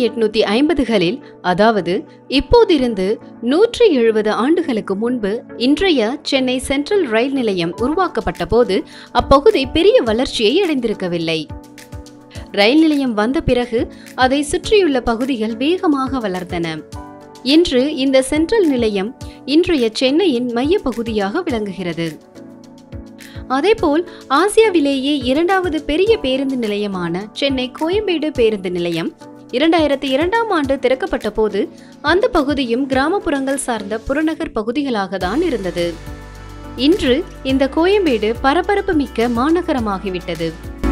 எட்நூத்தி ஐம்பதுகளில் அதாவது இப்போதிருந்து நூற்றி எழுபது ஆண்டுகளுக்கு முன்பு இன்றைய சென்னை சென்ட்ரல் ரயில் நிலையம் உருவாக்கப்பட்ட போது அப்பகுதி பெரிய வளர்ச்சியை அடைந்திருக்கவில்லை ரயில் நிலையம் வந்த பிறகு அதை சுற்றியுள்ள பகுதிகள் வேகமாக வளர்ந்தன இன்று இந்த சென்ட்ரல் நிலையம் இன்றைய சென்னையின் மைய பகுதியாக விளங்குகிறது அதேபோல் ஆசியாவிலேயே இரண்டாவது பெரிய பேருந்து நிலையமான சென்னை கோயம்பேடு பேருந்து நிலையம் இரண்டாயிரத்தி இரண்டாம் ஆண்டு திறக்கப்பட்ட போது அந்த பகுதியும் கிராமப்புறங்கள் சார்ந்த புறநகர் பகுதிகளாக தான் இருந்தது இன்று இந்த கோயம்பேடு பரபரப்பு மிக்க மாநகரமாகிவிட்டது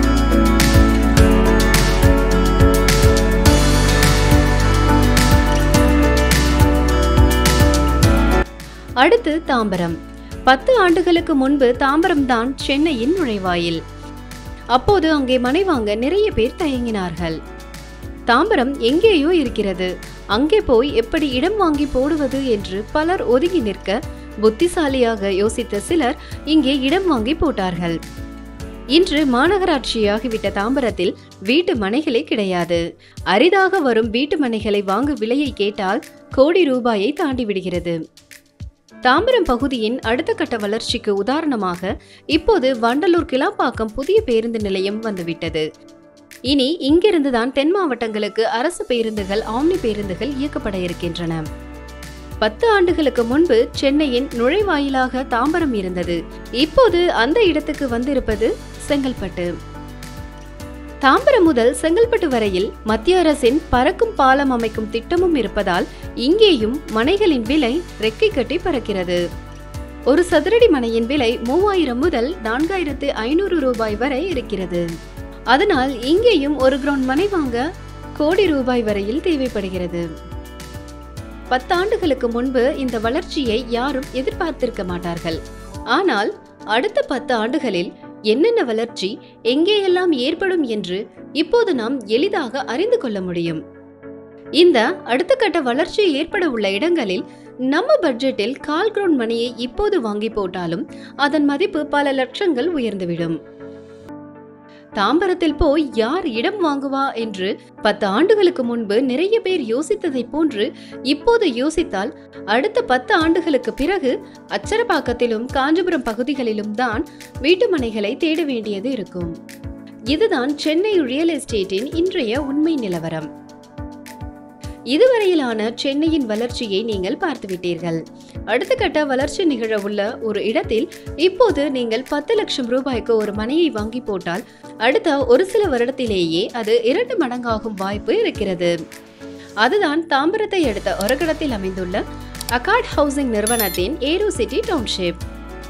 அடுத்து தாம்பரம் பத்து ஆண்டுகளுக்கு முன்பு தாம்பரம் தான் சென்னையின் நுழைவாயில் அப்போது அங்கே மனை வாங்க நிறைய பேர் தயங்கினார்கள் தாம்பரம் எங்கேயோ இருக்கிறது அங்கே போய் எப்படி இடம் வாங்கி போடுவது என்று பலர் ஒதுங்கி நிற்க புத்திசாலியாக யோசித்த சிலர் இங்கே இடம் வாங்கி போட்டார்கள் இன்று மாநகராட்சியாகிவிட்ட தாம்பரத்தில் வீட்டு மனைகளே கிடையாது அரிதாக வரும் வீட்டு மனைகளை வாங்கும் விலையை கேட்டால் கோடி ரூபாயை தாண்டி விடுகிறது தாம்பரம் பகுதியின் அடுத்த கட்ட வளர்ச்சிக்கு உதாரணமாக இப்போது வண்டலூர் கிளாப்பாக்கம் புதிய பேருந்து நிலையம் வந்துவிட்டது இனி இங்கிருந்துதான் தென் மாவட்டங்களுக்கு அரசு பேருந்துகள் ஆம்னி பேருந்துகள் இயக்கப்பட இருக்கின்றன பத்து ஆண்டுகளுக்கு முன்பு சென்னையின் நுழைவாயிலாக தாம்பரம் இருந்தது இப்போது அந்த இடத்துக்கு வந்திருப்பது செங்கல்பட்டு தாம்பரம் முதல் செங்கல்பட்டு வரையில் மத்திய அரசின் பறக்கும் பாலம் அமைக்கும் திட்டமும் இருப்பதால் இங்கேயும் மனைகளின் விலை ரெக்கை கட்டி பறக்கிறது ஒரு சதுரடி மனையின் விலை மூவாயிரம் முதல் நான்காயிரத்து ஐநூறு ரூபாய் வரை இருக்கிறது அதனால் இங்கேயும் ஒரு கிரவுண்ட் மனை வாங்க கோடி ரூபாய் வரையில் தேவைப்படுகிறது பத்தாண்டுகளுக்கு முன்பு இந்த வளர்ச்சியை யாரும் எதிர்பார்த்திருக்க மாட்டார்கள் ஆனால் அடுத்த பத்து ஆண்டுகளில் என்னென்ன வளர்ச்சி எங்கேயெல்லாம் ஏற்படும் என்று இப்போது நாம் எளிதாக அறிந்து கொள்ள முடியும் இந்த அடுத்த கட்ட வளர்ச்சி ஏற்பட உள்ள இடங்களில் நம்ம பட்ஜெட்டில் கால் கிரவுண்ட் மணியை இப்போது வாங்கி போட்டாலும் அதன் மதிப்பு பல லட்சங்கள் உயர்ந்துவிடும் தாம்பரத்தில் போய் யார் இடம் வாங்குவா என்று பத்து ஆண்டுகளுக்கு முன்பு நிறைய பேர் யோசித்ததை போன்று இப்போது யோசித்தால் அடுத்த பத்து ஆண்டுகளுக்கு பிறகு அச்சரப்பாக்கத்திலும் காஞ்சிபுரம் பகுதிகளிலும் தான் வீட்டு மனைகளை தேட வேண்டியது இருக்கும் இதுதான் சென்னை ரியல் எஸ்டேட்டின் இன்றைய உண்மை நிலவரம் இதுவரையிலான சென்னையின் வளர்ச்சியை நீங்கள் பார்த்துவிட்டீர்கள் அடுத்த கட்ட வளர்ச்சி நிகழ உள்ள ஒரு இடத்தில் இப்போது நீங்கள் பத்து லட்சம் ரூபாய்க்கு ஒரு மனையை வாங்கி போட்டால் அடுத்த ஒரு சில வருடத்திலேயே அது இரண்டு மடங்காகும் வாய்ப்பு இருக்கிறது அதுதான் தாம்பரத்தை அடுத்த ஒரகடத்தில் அமைந்துள்ள அகார்ட் ஹவுசிங் நிறுவனத்தின் aero city township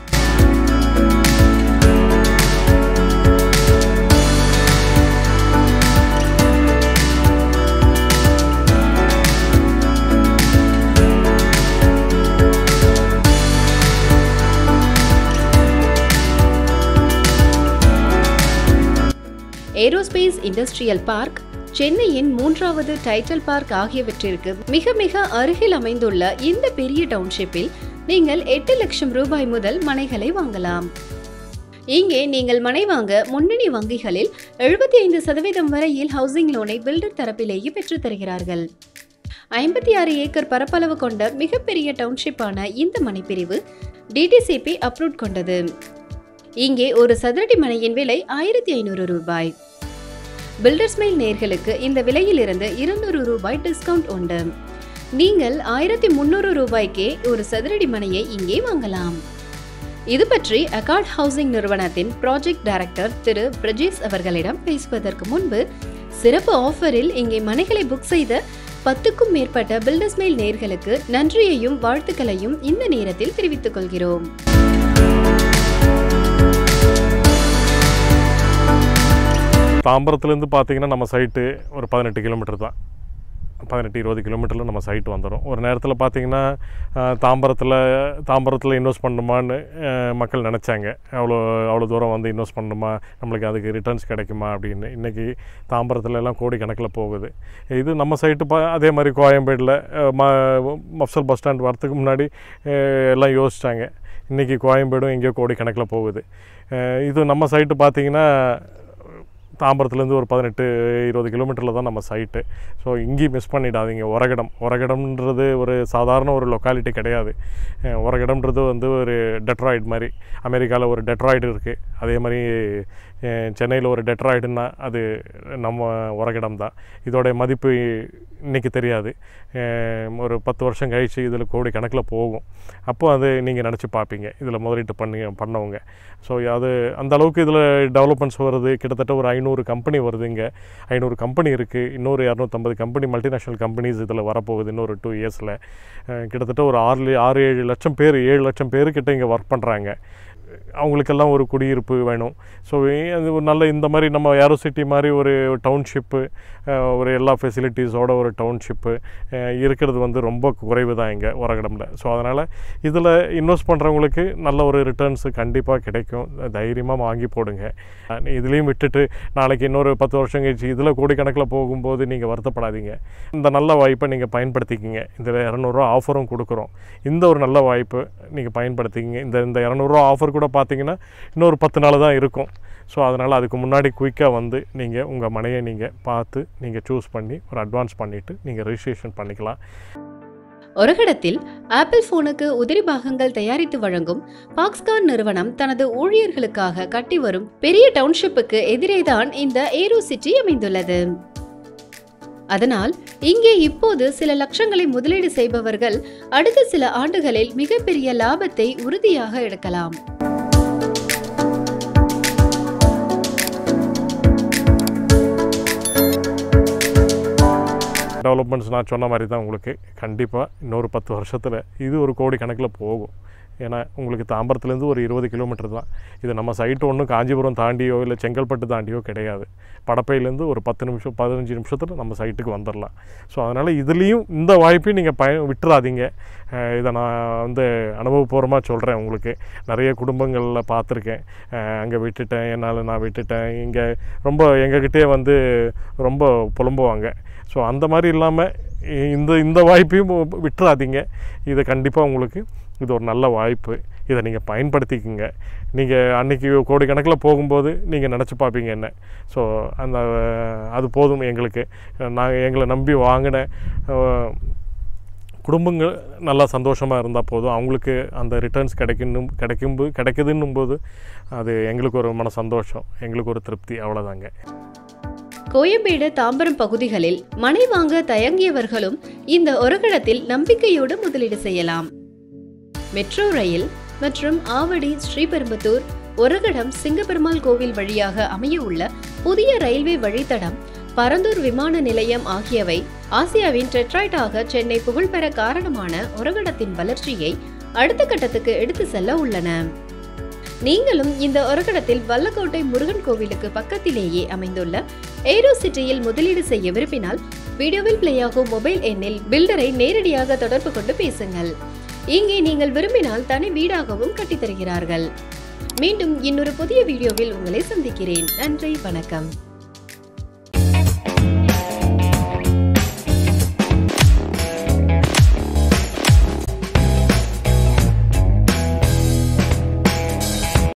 aerospace industrial park சென்னையின் மூன்றாவது டைட்டல் பார்க் ஆகியவற்றிற்கு மிக மிக அருகில் அமைந்துள்ள இந்த பெரிய டவுன்ஷிப்பில் நீங்கள் எட்டு லட்சம் ரூபாய் முதல் மனைகளை வாங்கலாம் இங்கே நீங்கள் மனை வாங்க முன்னணி வங்கிகளில் எழுபத்தி ஐந்து சதவீதம் வரையில் ஹவுசிங் லோனை பில்டர் தரப்பிலேயே பெற்றுத் தருகிறார்கள் ஐம்பத்தி ஆறு ஏக்கர் பரப்பளவு கொண்ட மிகப்பெரிய டவுன்ஷிப்பான இந்த மனைப்பிரிவு டிடிசிபி அப்ரூவ் கொண்டது இங்கே ஒரு சதுரடி மனையின் விலை ஆயிரத்தி ஐநூறு ரூபாய் பில்டர்ஸ் மெயில் நேர்களுக்கு இந்த விலையிலிருந்து இருநூறு ரூபாய் டிஸ்கவுண்ட் உண்டு நீங்கள் ஆயிரத்தி முந்நூறு ரூபாய்க்கே ஒரு சதுரடி மனையை இங்கே வாங்கலாம் இது பற்றி அகார்ட் ஹவுசிங் நிறுவனத்தின் ப்ராஜெக்ட் டைரக்டர் திரு பிரஜேஷ் அவர்களிடம் பேசுவதற்கு முன்பு சிறப்பு ஆஃபரில் இங்கே மனைகளை புக் செய்த பத்துக்கும் மேற்பட்ட பில்டர்ஸ் மெயில் நேர்களுக்கு நன்றியையும் வாழ்த்துக்களையும் இந்த நேரத்தில் தெரிவித்துக் கொள்கிறோம் தாம்பரத்துலேருந்து பார்த்தீங்கன்னா நம்ம சைட்டு ஒரு பதினெட்டு கிலோமீட்டர் தான் பதினெட்டு இருபது கிலோமீட்டரில் நம்ம சைட் வந்துடும் ஒரு நேரத்தில் பார்த்தீங்கன்னா அஹ், தாம்பரத்தில் தாம்பரத்தில் இன்வெஸ்ட் பண்ணணுமான்னு அஹ், மக்கள் நினச்சாங்க அவ்வளோ அவ்வளோ தூரம் வந்து இன்வெஸ்ட் பண்ணணுமா நம்மளுக்கு அதுக்கு ரிட்டர்ன்ஸ் கிடைக்குமா அப்படின்னு இன்றைக்கி தாம்பரத்தில் எல்லாம் கோடி கணக்கில் போகுது இது நம்ம சைட்டு பா அதே மாதிரி கோயம்பேடில் அஹ், ம மஃப்சல் பஸ் ஸ்டாண்ட் வரத்துக்கு முன்னாடி அஹ், எல்லாம் யோசிச்சாங்க இன்றைக்கி கோயம்பேடும் எங்கேயோ கோடி கணக்கில் போகுது அஹ், இது நம்ம சைட்டு பார்த்தீங்கன்னா தாம்பரத்துலேருந்து ஒரு பதினெட்டு இருபது கிலோமீட்டரில் தான் நம்ம சைட்டு ஸோ இங்கேயும் மிஸ் பண்ணிடாதீங்க உரகடம் உரகடம்ன்றது ஒரு சாதாரண ஒரு லொக்காலிட்டி கிடையாது அஹ் உரகடம்ன்றது வந்து ஒரு டெட்ராய்டு மாதிரி அமெரிக்காவில் ஒரு டெட்ராய்டு இருக்குது அதே மாதிரி சென்னையில் ஒரு டெட்ராய்டுன்னா அது நம்ம உரகடம் தான் இதோடைய மதிப்பு இன்றைக்கி தெரியாது அஹ் ஒரு பத்து வருஷம் கழித்து இதில் கோடி கணக்கில் போகும் அப்போ அது நீங்கள் நினச்சி பார்ப்பீங்க இதில் முதலீட்டு பண்ணி பண்ணவங்க ஸோ அது அந்த அளவுக்கு இதில் டெவலப்மெண்ட்ஸ் வருது கிட்டத்தட்ட ஒரு ஐநூறு கம்பெனி வருது இங்கே ஐநூறு கம்பெனி இருக்குது இன்னொரு இரநூத்தம்பது கம்பெனி மல்டிநேஷ்னல் கம்பெனிஸ் இதில் வரப்போகுது இன்னொரு டூ இயர்ஸில் கிட்டத்தட்ட ஒரு ஆறு ஆறு ஏழு லட்சம் பேர் ஏழு லட்சம் பேர்கிட்ட இங்கே ஒர்க் பண்ணுறாங்க அவங்களுக்கெல்லாம் ஒரு குடியிருப்பு வேணும் ஸோ அது ஒரு நல்ல இந்த மாதிரி நம்ம ஏரோ சிட்டி மாதிரி ஒரு டவுன்ஷிப்பு ஒரு எல்லா ஃபெசிலிட்டிஸோட ஒரு டவுன்ஷிப்பு இருக்கிறது வந்து ரொம்ப குறைவு தான் இங்கே உரகடமில் ஸோ அதனால் இதில் இன்வெஸ்ட் பண்ணுறவங்களுக்கு நல்ல ஒரு ரிட்டர்ன்ஸு கண்டிப்பாக கிடைக்கும் தைரியமாக வாங்கி போடுங்க அஹ் இதுலேயும் விட்டுட்டு நாளைக்கு இன்னொரு பத்து வருஷம் கழிச்சு இதில் கோடிக்கணக்கில் போகும்போது நீங்கள் வருத்தப்படாதீங்க இந்த நல்ல வாய்ப்பை நீங்கள் பயன்படுத்திக்கிங்க இந்த இரநூறுவா ஆஃபரும் கொடுக்குறோம் இந்த ஒரு நல்ல வாய்ப்பு நீங்கள் பயன்படுத்திக்கிங்க இந்த இந்த இரநூறுவா ஆஃபர் கூட பார்த்தீங்கன்னா இன்னொரு பத்து நாள் தான் இருக்கும் ஸோ அதனால் அதுக்கு முன்னாடி குயிக்காக வந்து நீங்கள் உங்கள் மனையை நீங்கள் பார்த்து நீங்கள் சூஸ் பண்ணி ஒரு அட்வான்ஸ் பண்ணிவிட்டு நீங்கள் ரெஜிஸ்ட்ரேஷன் பண்ணிக்கலாம் ஒருகிடத்தில் ஆப்பிள் போனுக்கு உதிரி பாகங்கள் தயாரித்து வழங்கும் பாக்ஸ்கான் நிறுவனம் தனது ஊழியர்களுக்காக கட்டி வரும் பெரிய டவுன்ஷிப்புக்கு எதிரேதான் இந்த ஏரோ சிட்டி அமைந்துள்ளது அதனால் இங்கே இப்போது சில லட்சங்களை முதலீடு செய்பவர்கள் அடுத்த சில ஆண்டுகளில் மிகப்பெரிய லாபத்தை உறுதியாக எடுக்கலாம் டெவலப்மெண்ட்ஸ் நான் சொன்ன மாதிரி தான் உங்களுக்கு கண்டிப்பாக இன்னொரு பத்து வருஷத்தில் இது ஒரு கோடி கணக்கில் போகும் ஏன்னா உங்களுக்கு தாம்பரத்துலேருந்து ஒரு இருபது கிலோமீட்டர் தான் இது நம்ம சைட்டு ஒன்றும் காஞ்சிபுரம் தாண்டியோ இல்லை செங்கல்பட்டு தாண்டியோ கிடையாது படப்பையிலேருந்து ஒரு பத்து நிமிஷம் பதினஞ்சு நிமிஷத்தில் நம்ம சைட்டுக்கு வந்துடலாம் ஸோ அதனால் இதுலேயும் இந்த வாய்ப்பையும் நீங்கள் பய விட்டுறாதீங்க அஹ் இதை நான் வந்து அனுபவபூர்வமாக சொல்கிறேன் உங்களுக்கு நிறைய குடும்பங்களில் பார்த்துருக்கேன் அங்கே விட்டுட்டேன் என்னால் நான் விட்டுட்டேன் இங்கே ரொம்ப எங்ககிட்டே வந்து ரொம்ப புலம்புவாங்க ஸோ அந்த மாதிரி இல்லாமல் இந்த இந்த வாய்ப்பையும் விட்டுறாதீங்க இது கண்டிப்பாக உங்களுக்கு இது ஒரு நல்ல வாய்ப்பு இதை நீங்கள் பயன்படுத்திக்கங்க நீங்கள் அன்றைக்கி கோடிக்கணக்கில் போகும்போது நீங்கள் நினச்சி பார்ப்பீங்க என்ன ஸோ அந்த அது போதும் எங்களுக்கு நாங்கள் எங்களை நம்பி வாங்கின அஹ், குடும்பங்கள் நல்லா சந்தோஷமாக இருந்தால் போதும் அவங்களுக்கு அந்த ரிட்டர்ன்ஸ் கிடைக்கணும் கிடைக்கும்போது கிடைக்குதுன்னும் போது அது எங்களுக்கு ஒரு மன சந்தோஷம் எங்களுக்கு ஒரு திருப்தி அவ்வளோதாங்க கோயம்பேடு தாம்பரம் பகுதிகளில் மனை வாங்க தயங்கியவர்களும் இந்த ஒருகடத்தில் நம்பிக்கையோடு முதலீடு செய்யலாம் மெட்ரோ ரயில் மற்றும் ஆவடி ஸ்ரீபெரும்புதூர் ஒரகடம் சிங்கப்பெருமாள் கோவில் வழியாக அமைய உள்ள புதிய ரயில்வே வழித்தடம் பரந்தூர் விமான நிலையம் ஆகியவை ஆசியாவின் டெட்ராய்டாக சென்னை புகழ்பெற காரணமான ஒரகடத்தின் வளர்ச்சியை அடுத்த கட்டத்துக்கு எடுத்து செல்ல உள்ளன நீங்களும் இந்த ஒரகடத்தில் வல்லக்கோட்டை முருகன் கோவிலுக்கு பக்கத்திலேயே அமைந்துள்ள ஏரோ சிட்டியில் முதலீடு செய்ய விரும்பினால் வீடியோவில் பிளேயாகும் மொபைல் எண்ணில் பில்டரை நேரடியாக தொடர்பு கொண்டு பேசுங்கள் இங்கே நீங்கள் விரும்பினால் தனி வீடாகவும் கட்டித் தருகிறார்கள் மீண்டும் இன்னொரு புதிய வீடியோவில் உங்களை சந்திக்கிறேன் நன்றி வணக்கம்